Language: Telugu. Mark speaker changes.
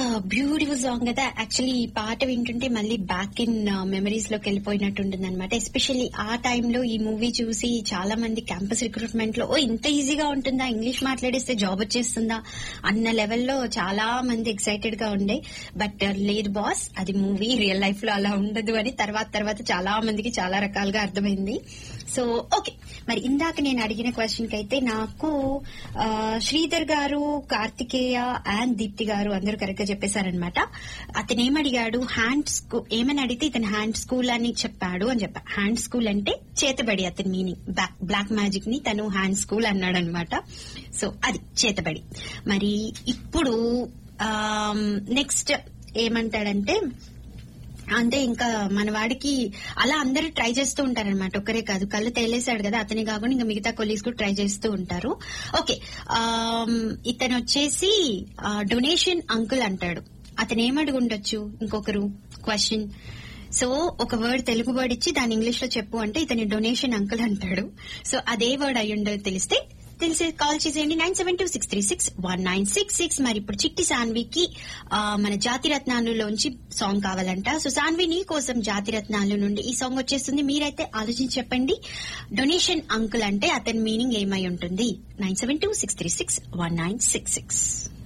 Speaker 1: బ్యూటిఫుల్ సాంగ్ కదా యాక్చువల్లీ ఈ పాట వింటుంటే మళ్ళీ బ్యాక్ ఇన్ మెమరీస్ లోకి వెళ్ళిపోయినట్టు ఉంటుంది అనమాట ఎస్పెషల్లీ ఆ టైంలో ఈ మూవీ చూసి చాలా మంది క్యాంపస్ రిక్రూట్మెంట్ లో ఓ ఇంత ఈజీగా ఉంటుందా ఇంగ్లీష్ మాట్లాడేస్తే జాబ్ వచ్చేస్తుందా అన్న లెవెల్లో చాలా మంది ఎక్సైటెడ్ గా ఉండే బట్ లేదు బాస్ అది మూవీ రియల్ లైఫ్ లో అలా ఉండదు అని తర్వాత తర్వాత చాలా మందికి చాలా రకాలుగా అర్థమైంది సో ఓకే మరి ఇందాక నేను అడిగిన క్వశ్చన్ కి అయితే నాకు ఆ, శ్రీధర్ గారు కార్తికేయ అండ్ దీప్తి గారు అందరూ కరెక్ట్ గా చెప్పేశారనమాట అతను ఏమడిగాడు హ్యాండ్ స్కూల్ ఏమని అడిగితే ఇతను హ్యాండ్ స్కూల్ అని చెప్పాడు అని చెప్పా హ్యాండ్ స్కూల్ అంటే చేతబడి అతని మీనింగ్ బ్లాక్ మ్యాజిక్ ని తను హ్యాండ్ స్కూల్ అన్నాడు అనమాట సో అది చేతబడి మరి ఇప్పుడు నెక్స్ట్ ఏమంటాడంటే అంటే ఇంకా మన వాడికి అలా అందరూ ట్రై చేస్తూ ఉంటారనమాట ఒక్కరే కాదు కళ్ళు తేలేశాడు కదా అతని కాకుండా ఇంకా మిగతా కొలీగ్స్ కూడా ట్రై చేస్తూ ఉంటారు ఓకే ఆమ్, ఇతను వచ్చేసి డొనేషన్ అంకుల్ అంటాడు అతను ఏమడిగి ఉండొచ్చు ఇంకొకరు క్వశ్చన్ సో ఒక వర్డ్ తెలుగు వర్డ్ ఇచ్చి దాని ఇంగ్లీష్ లో చెప్పు అంటే ఇతని డొనేషన్ అంకుల్ అంటాడు సో అదే వర్డ్ అయి ఉండదు తెలిస్తే తెలిసి కాల్ చేసేయండి nine seven two six three six one nine six six మరి ఇప్పుడు చిట్టి సాన్వికి ఆ, మన జాతి రత్నాలులోంచి సాంగ్ కావాలంట సో సాన్వి నీ కోసం జాతి రత్నాలు నుండి ఈ సాంగ్ వచ్చేస్తుంది మీరైతే ఆలోచించి చెప్పండి డొనేషన్ అంకుల్ అంటే అతని మీనింగ్ ఏమై ఉంటుంది nine seven two six three six one nine six six